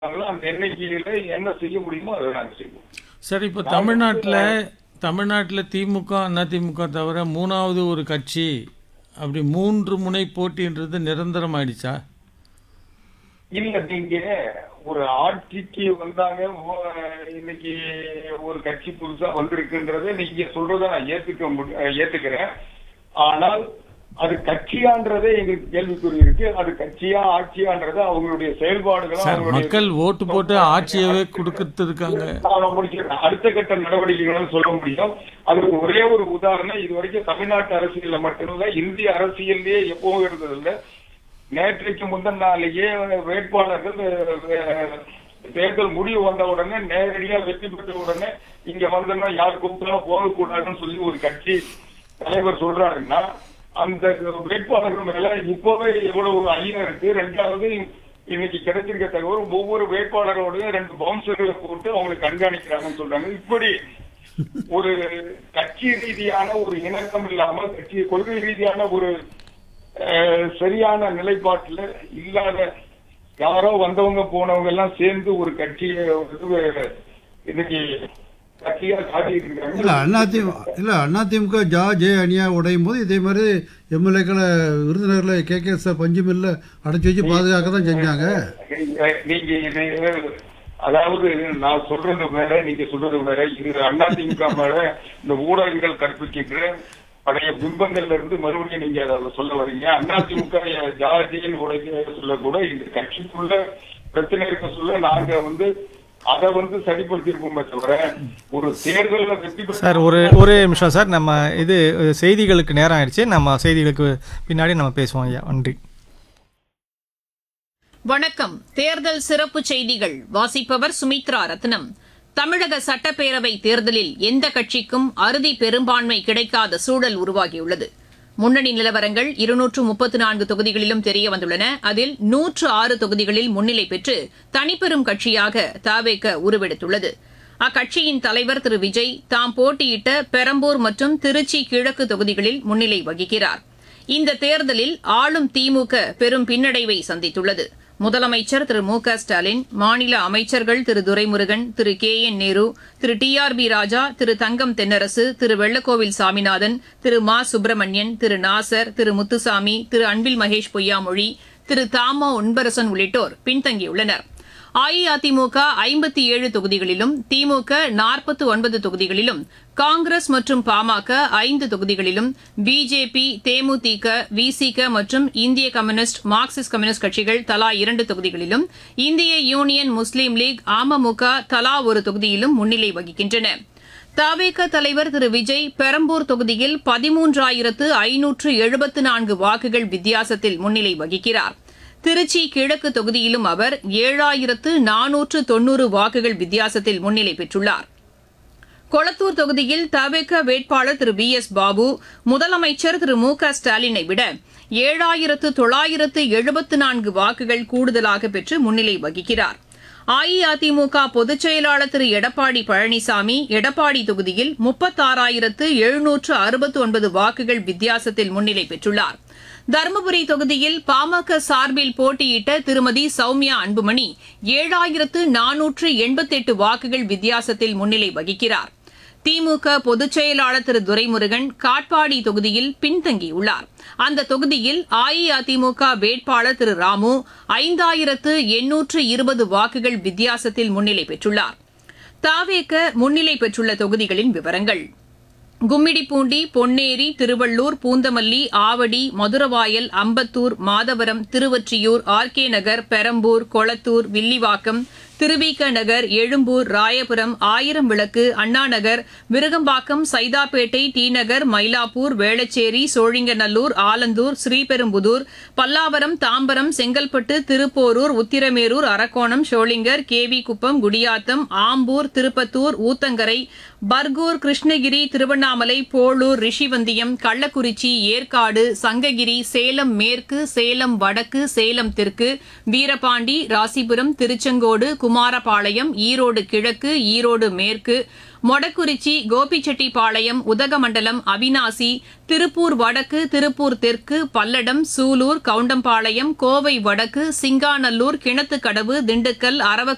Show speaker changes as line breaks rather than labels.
அதனால அந்த எண்ணிக்கையில என்ன செய்ய முடியுமோ அதை நாங்கள் செய்வோம்
சார் இப்போ தமிழ்நாட்டில் தமிழ்நாட்டில் திமுக அதிமுக தவிர மூணாவது ஒரு கட்சி அப்படி மூன்று முனை போட்டின்றது நிரந்தரமாயிடுச்சா
இல்ல நீங்க ஒரு ஆட்சிக்கு வந்தாங்க ஓ- இன்னைக்கு ஒரு கட்சி புதுசா வந்திருக்குன்றதை நீங்க சொல்றத நான் ஏத்துக்க முடி- ஏத்துக்கிறேன் ஆனால் அது கட்சியான்றதே எங்களுக்கு கேள்விக்குறி இருக்கு அது கட்சியா ஆட்சியான்றது அவங்களுடைய செயல்பாடுகளும்
சார்
அவங்களுடைய
மக்கள் ஓட்டு போட்டு ஆட்சியவே கொடுத்துருக்காங்க
நான் முடிக்கிறேன். அடுத்த கட்ட நடவடிக்கைகளும் சொல்ல முடியும் அதுக்கு ஒரே ஒரு உதாரணம் இது வரைக்கும் தமிழ்நாட்டு அரசியல்ல மட்டுமில்ல இந்திய அரசியல்லையே எப்பவும் இருந்ததில்ல நேற்றைக்கு முந்தின நாளையே வேட்பாளர்கள் அஹ், தேர்தல் முடிவு வந்த உடனே நேரடியா வெற்றி பெற்ற உடனே இங்க வந்தோம்னா யார் கூப்பிட்டாலும் போகக்கூடாதுன்னு சொல்லி ஒரு கட்சி தலைவர் சொல்றாருன்னா அந்த வேட்பாளர்கள் மேல இப்பவே எவ்வளவு ஐயம் இருக்கு ரெண்டாவது இன்னைக்கு கிடைச்சிருக்க தகவல் ஒவ்வொரு வேட்பாளரோடையும் ரெண்டு பவுன்சர்களை போட்டு அவங்களுக்கு கண்காணிக்கிறாங்கன்னு சொல்றாங்க இப்படி ஒரு கட்சி ரீதியான ஒரு இணக்கம் இல்லாம கட்சி கொள்கை ரீதியான ஒரு அஹ், சரியான நிலைப்பாட்டுல இல்லாத யாரோ வந்தவங்க போனவங்க எல்லாம் சேர்ந்து ஒரு கட்சியை வந்து இன்னைக்கு கட்சியா காட்டிட்டு இருக்காங்க
இல்ல அதிமுக இல்ல அதிமுக ஜா ஜே அணியா உடையும் போது இதே மாதிரி எம்எல்ஏக்களை விருதுநகர்ல கே கே சார் பஞ்சுமில்ல அடைச்சி வச்சு பாதுகாக்க தான் செஞ்சாங்க
நீங்க இது அதாவது நான் சொல்றது வேற நீங்க சொல்றது வேற இது அதிமுக மேல இந்த ஊடகங்கள் கற்பிக்கின்ற பழைய பிம்பங்கள்ல இருந்து மறுபடியும் நீங்க அதை சொல்ல வர்றீங்க அதிமுக ஜாதியின் உடைய சொல்ல கூட இந்த கட்சிக்குள்ள பிரச்சனை இருக்க சொல்ல நாங்க வந்து அதை வந்து சரிப்படுத்திருக்கோமே தவிர ஒரு தேர்தலில் வெற்றி பெற்ற
சார் ஒரு ஒரே நிமிஷம் சார் நம்ம இது அஹ், செய்திகளுக்கு நேரம் ஆயிடுச்சு நம்ம செய்திகளுக்கு பின்னாடி நம்ம பேசுவோம் ஐயா நன்றி
வணக்கம் தேர்தல் சிறப்பு செய்திகள் வாசிப்பவர் சுமித்ரா ரத்னம் தமிழக சட்டப்பேரவை தேர்தலில் எந்த கட்சிக்கும் அறுதி பெரும்பான்மை கிடைக்காத சூழல் உருவாகியுள்ளது முன்னணி நிலவரங்கள் இருநூற்று முப்பத்து நான்கு தொகுதிகளிலும் தெரியவந்துள்ளன அதில் நூற்று ஆறு தொகுதிகளில் முன்னிலை பெற்று தனிப்பெரும் கட்சியாக தாவேக உருவெடுத்துள்ளது அக்கட்சியின் தலைவர் திரு விஜய் தாம் போட்டியிட்ட பெரம்பூர் மற்றும் திருச்சி கிழக்கு தொகுதிகளில் முன்னிலை வகிக்கிறார் இந்த தேர்தலில் ஆளும் திமுக பெரும் பின்னடைவை சந்தித்துள்ளது முதலமைச்சர் திரு மு க ஸ்டாலின் மாநில அமைச்சர்கள் Thiru Duraimurugan Thiru K N Nehru Thiru T R B Raja Thiru Thangam Thennarasu Thiru Vellakovil Saminathan Thiru Ma Subramanian திரு நாசர் திரு முத்துசாமி திரு அன்பில் மகேஷ் பொய்யாமொழி திரு தாமோ உன்பரசன் உள்ளிட்டோர் பின்தங்கியுள்ளனர் அஇஅதிமுக ஐம்பத்தி ஏழு தொகுதிகளிலும் திமுக நாற்பத்தி ஒன்பது தொகுதிகளிலும் காங்கிரஸ் மற்றும் பாமக ஐந்து தொகுதிகளிலும் பிஜேபி தேமுதிக விசிக மற்றும் இந்திய கம்யூனிஸ்ட் மார்க்சிஸ்ட் கம்யூனிஸ்ட் கட்சிகள் தலா இரண்டு தொகுதிகளிலும் இந்திய யூனியன் முஸ்லீம் லீக் அமமுக தலா ஒரு தொகுதியிலும் முன்னிலை வகிக்கின்றன தவேக தலைவர் திரு விஜய் பெரம்பூர் தொகுதியில் பதிமூன்றாயிரத்து ஐநூற்று எழுபத்து நான்கு வாக்குகள் வித்தியாசத்தில் முன்னிலை வகிக்கிறார் திருச்சி கிழக்கு தொகுதியிலும் அவர் ஏழாயிரத்து நானூற்று தொன்னூறு வாக்குகள் வித்தியாசத்தில் முன்னிலை பெற்றுள்ளார் கொளத்தூர் தொகுதியில் தவேக வேட்பாளர் திரு பி எஸ் பாபு முதலமைச்சர் திரு மு க ஸ்டாலினை விட ஏழாயிரத்து தொள்ளாயிரத்து எழுபத்து நான்கு வாக்குகள் கூடுதலாக பெற்று முன்னிலை வகிக்கிறார் அஇஅதிமுக பொதுச் செயலாளர் திரு எடப்பாடி பழனிசாமி எடப்பாடி தொகுதியில் முப்பத்தாறாயிரத்து எழுநூற்று அறுபத்து ஒன்பது வாக்குகள் வித்தியாசத்தில் முன்னிலை பெற்றுள்ளார் தருமபுரி தொகுதியில் பாமக சார்பில் போட்டியிட்ட திருமதி சௌமியா அன்புமணி ஏழாயிரத்து நானூற்று எண்பத்தெட்டு வாக்குகள் வித்தியாசத்தில் முன்னிலை வகிக்கிறார் திமுக பொதுச் செயலாளர் திரு துரைமுருகன் காட்பாடி தொகுதியில் பின்தங்கியுள்ளார் அந்த தொகுதியில் அஇஅதிமுக வேட்பாளர் திரு ராமு ஐந்தாயிரத்து எண்ணூற்று இருபது வாக்குகள் வித்தியாசத்தில் முன்னிலை பெற்றுள்ளார் தாவேக முன்னிலை பெற்றுள்ள தொகுதிகளின் விவரங்கள் Gummidipoondi Ponneri Tiruvallur Poonamallee Avadi Maduravoyal Ambattur Madhavaram Thiruvottiyur R K Nagar Perambur Kolathur Villivakkam Thiruvika Nagar Egmore Royapuram Ayiram Vilakku Annanagar Virugambakkam Saidapet T Nagar Mylapore Velachery Sholinganallur Alandur Sriperumbudur Pallavaram Tambaram Chengalpattu Thiruporur Uthiramerur Arakkonam Sholinghur K V Kuppam Gudiyatham Ambur Tirupattur Uthangarai Bargur Krishnagiri Tiruvannamalai Polur Rishivandiyam Kallakurichi Yercaud Sankagiri Salem மேற்கு சேலம் வடக்கு சேலம் தெற்கு வீரபாண்டி ராசிபுரம் திருச்செங்கோடு குமாரபாளையம் ஈரோடு கிழக்கு ஈரோடு மேற்கு மொடக்குறிச்சி கோபிச்செட்டிப்பாளையம் உதகமண்டலம் அவினாசி திருப்பூர் வடக்கு திருப்பூர் தெற்கு பல்லடம் சூலூர் கவுண்டம்பாளையம் கோவை வடக்கு சிங்காநல்லூர் கிணத்துக்கடவு திண்டுக்கல் அரவக்குறிச்சி